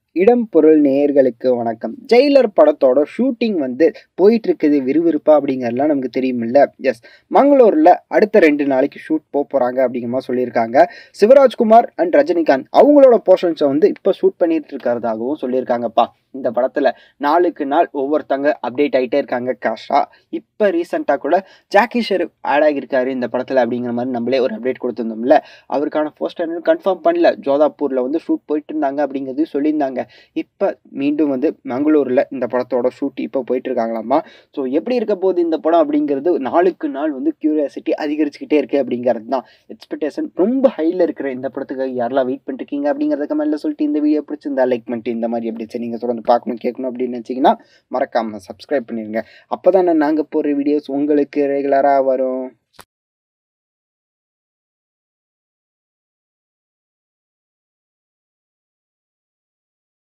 இடம் பொருள் நேயர்களுக்கு வணக்கம் ஜெயிலர் படத்தோட ஷூட்டிங் வந்து போயிட்டு இருக்குது விறுவிறுப்பா அப்படிங்கிறதுலாம் நமக்கு தெரியுமில்ல எஸ் மங்களூரில் அடுத்த ரெண்டு நாளைக்கு ஷூட் போக போகிறாங்க அப்படிங்கிற மாதிரி சொல்லியிருக்காங்க சிவராஜ்குமார் அண்ட் ரஜினிகாந்த் அவங்களோட போர்ஷன்ஸை வந்து இப்போ ஷூட் பண்ணிட்டு இருக்கிறதாகவும் சொல்லியிருக்காங்கப்பா இந்த படத்தில் நாளுக்கு நாள் ஒவ்வொருத்தங்க அப்டேட் ஆகிட்டே இருக்காங்க காஷா இப்போ ரீசெண்டாக கூட ஜாக்கி ஷெரீப் ஆட் ஆகியிருக்காரு இந்த படத்தில் அப்படிங்கிற மாதிரி நம்மளே ஒரு அப்டேட் கொடுத்துருந்தோம்ல அவருக்கான போஸ்டர் கன்ஃபார்ம் பண்ணல ஜோதாப்பூரில் வந்து ஷூட் போயிட்டு இருந்தாங்க அப்படிங்கிறது சொல்லியிருந்தாங்க இப்போ மீண்டும் வந்து மங்களூரில் இந்த படத்தோட ஷூட் இப்போ போயிட்டு இருக்காங்களாமா ஸோ எப்படி இருக்க போகுது இந்த படம் அப்படிங்கிறது நாளுக்கு நாள் வந்து கியூரியாசிட்டி அதிகரிச்சுக்கிட்டே இருக்கு அப்படிங்கிறது தான் எக்ஸ்பெக்டேஷன் ரொம்ப ஹையில் இருக்கிற இந்த படத்துக்காக யாரெல்லாம் வெயிட் பண்ணிருக்கீங்க அப்படிங்கிறத கமெண்ட்ல சொல்லிட்டு இந்த வீடியோ பிடிச்சிருந்தா லைக் பண்ணிட்டு இந்த மாதிரி எப்படி சரி நீங்கள் தொடர்ந்து பார்க்கணும் கேட்கணும் அப்படின்னு நினச்சிங்கன்னா மறக்காமல் சப்ஸ்கிரைப் பண்ணிடுங்க அப்போ தானே நாங்கள் போடுற வீடியோஸ் உங்களுக்கு ரெகுலராக வரும்